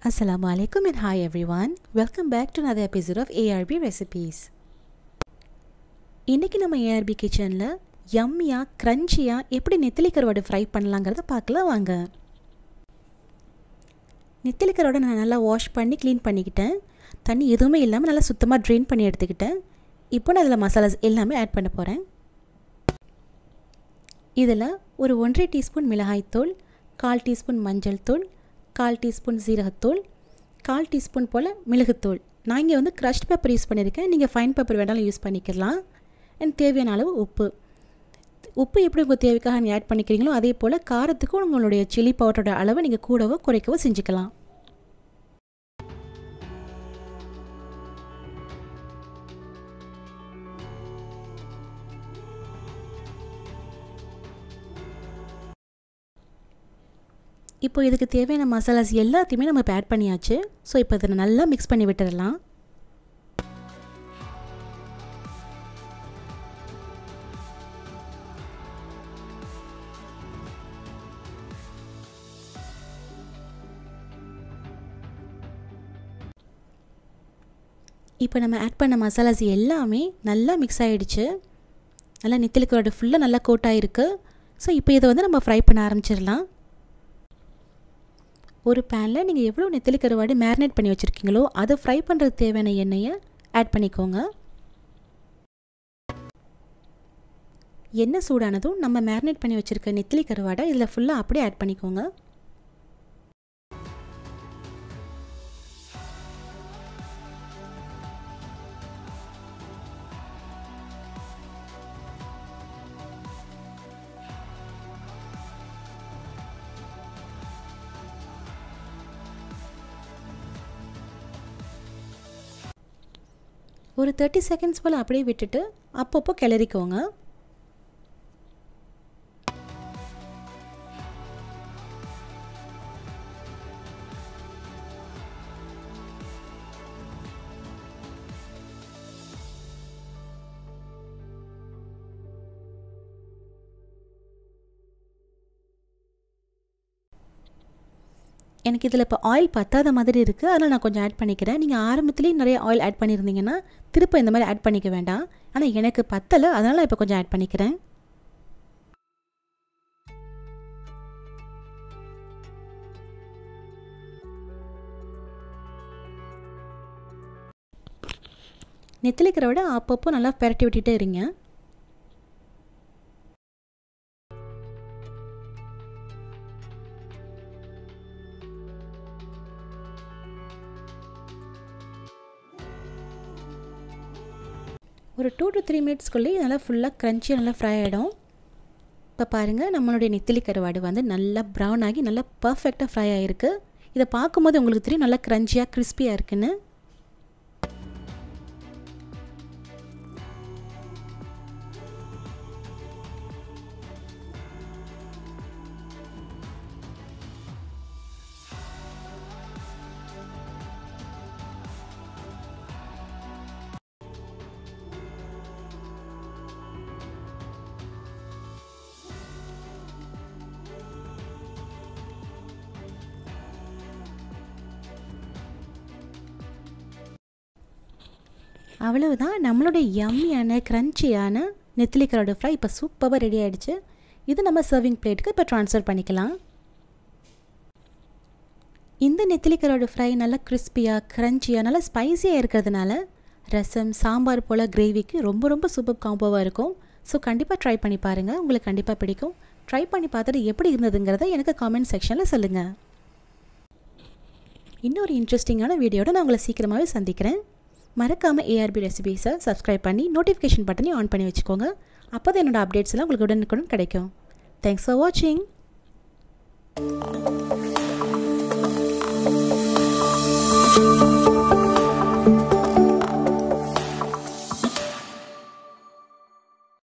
Assalamu alaikum and hi everyone. Welcome back to another episode of ARB Recipes. இன்றைக்கி நம்ம ARP கிச்சனில் யம்மியாக க்ரன்ச்சியாக எப்படி நெத்திலி கருவாடு ஃப்ரை பண்ணலாங்கிறத பார்க்கலாம் வாங்க நெத்திலி கருவாடை நான் நல்லா வாஷ் பண்ணி க்ளீன் பண்ணிக்கிட்டேன் தண்ணி எதுவுமே இல்லாமல் நல்லா சுத்தமாக ட்ரெயின் பண்ணி எடுத்துக்கிட்டேன் இப்போ நான் அதில் மசாலாஸ் எல்லாமே ஆட் பண்ண போகிறேன் இதில் ஒரு ஒன்றரை டீஸ்பூன் மிளகாய்த்தூள் கால் டீஸ்பூன் மஞ்சள் தூள் கால் டீஸ்பூன் சீரகத்தூள் கால் டீஸ்பூன் போல் மிளகுத்தூள் நான் இங்கே வந்து க்ரஷ்ட் பேப்பர் யூஸ் பண்ணியிருக்கேன் நீங்கள் ஃபைன் பேப்பர் வேணாலும் யூஸ் பண்ணிக்கலாம் அண்ட் தேவையான அளவு உப்பு உப்பு எப்படி உங்கள் தேவைக்காக நீங்கள் ஆட் பண்ணிக்கிறீங்களோ அதே போல் காரத்துக்கும் உங்களுடைய சில்லி பவுடரோட அளவை நீங்கள் கூடவோ குறைக்கவோ செஞ்சுக்கலாம் இப்போ இதுக்கு தேவையான மசாலாஸ் எல்லாத்தையுமே நம்ம இப்போ ஆட் பண்ணியாச்சு ஸோ இப்போ இதை நல்லா மிக்ஸ் பண்ணி விட்டுடலாம் இப்போ நம்ம ஆட் பண்ண மசாலாஸ் எல்லாமே நல்லா மிக்ஸ் ஆகிடுச்சு நல்லா நெத்திலுக்கோட ஃபுல்லாக நல்லா கோட் ஆகிருக்கு ஸோ இப்போ இதை வந்து நம்ம ஃப்ரை பண்ண ஆரம்பிச்சிடலாம் ஒரு பேனில் நீங்கள் எவ்வளோ நெத்திலி கருவாடு மேரினேட் பண்ணி வச்சுருக்கீங்களோ அதை ஃப்ரை பண்ணுறதுக்கு தேவையான எண்ணெயை ஆட் பண்ணிக்கோங்க எண்ணெய் சூடானதும் நம்ம மேரினேட் பண்ணி வச்சுருக்க நெத்திலி கருவாடை இதில் ஃபுல்லாக அப்படியே ஆட் பண்ணிக்கோங்க ஒரு தேர்ட்டி செகண்ட்ஸ் போல் அப்படியே விட்டுட்டு அப்பப்போ கிளறிக்கோங்க எனக்கு இதில் இப்போ ஆயில் பத்தாத மாதிரி இருக்குது அதனால் நான் கொஞ்சம் ஆட் பண்ணிக்கிறேன் நீங்கள் ஆரம்பத்துலேயே நிறைய ஆயில் ஆட் பண்ணியிருந்தீங்கன்னா திரும்ப இந்த மாதிரி ஆட் பண்ணிக்க வேண்டாம் ஆனால் எனக்கு பத்தலை அதனால் இப்போ கொஞ்சம் ஆட் பண்ணிக்கிறேன் நெத்திலிக்கிற விட அப்பப்போ நல்லா பெரட்டி விட்டுட்டே இருங்க ஒரு டூ டு த்ரீ மினிட்ஸ்க்குள்ளேயே நல்லா ஃபுல்லாக க்ரன்ச்சியாக நல்லா ஃப்ரை ஆகிடும் இப்போ பாருங்கள் நம்மளுடைய நெத்திலி கருவாடு வந்து நல்லா ப்ரௌன் ஆகி நல்லா பர்ஃபெக்டாக ஃப்ரை ஆகிருக்கு இதை பார்க்கும்போது உங்களுக்கு தெரியும் நல்லா க்ரன்ச்சியாக கிறிஸ்பியாக இருக்குன்னு அவ்வளவுதான் நம்மளுடைய யம்மியான க்ரன்ச்சியான நெத்திலி கரோட ஃப்ரை இப்போ சூப்பராக ரெடி ஆகிடுச்சு இது நம்ம சர்விங் பிளேட்டுக்கு இப்போ ட்ரான்ஸ்ஃபர் பண்ணிக்கலாம் இந்த நெத்திலி கரோட ஃப்ரை நல்லா கிறிஸ்பியாக க்ரன்ச்சியாக நல்லா ஸ்பைஸியாக இருக்கிறதுனால ரசம் சாம்பார் போல் கிரேவிக்கு ரொம்ப ரொம்ப சூப்பர் காம்போவாக இருக்கும் ஸோ கண்டிப்பாக ட்ரை பண்ணி பாருங்கள் உங்களுக்கு கண்டிப்பாக பிடிக்கும் ட்ரை பண்ணி பார்த்துட்டு எப்படி இருந்ததுங்கிறத எனக்கு காமெண்ட் செக்ஷனில் சொல்லுங்கள் இன்னொரு இன்ட்ரெஸ்டிங்கான வீடியோட நான் உங்களை சீக்கிரமாகவே சந்திக்கிறேன் மறக்காமல் ஏஆர்பி ரெசிபீஸை சப்ஸ்கிரைப் பண்ணி நோட்டிஃபிகேஷன் பட்டனையும் ஆன் பண்ணி வச்சுக்கோங்க அப்போ தான் என்னோடய அப்டேட்ஸ் எல்லாம் உங்களுக்கு உடனுக்குடன் கிடைக்கும் தேங்க்ஸ் ஃபார் வாட்சிங் thank you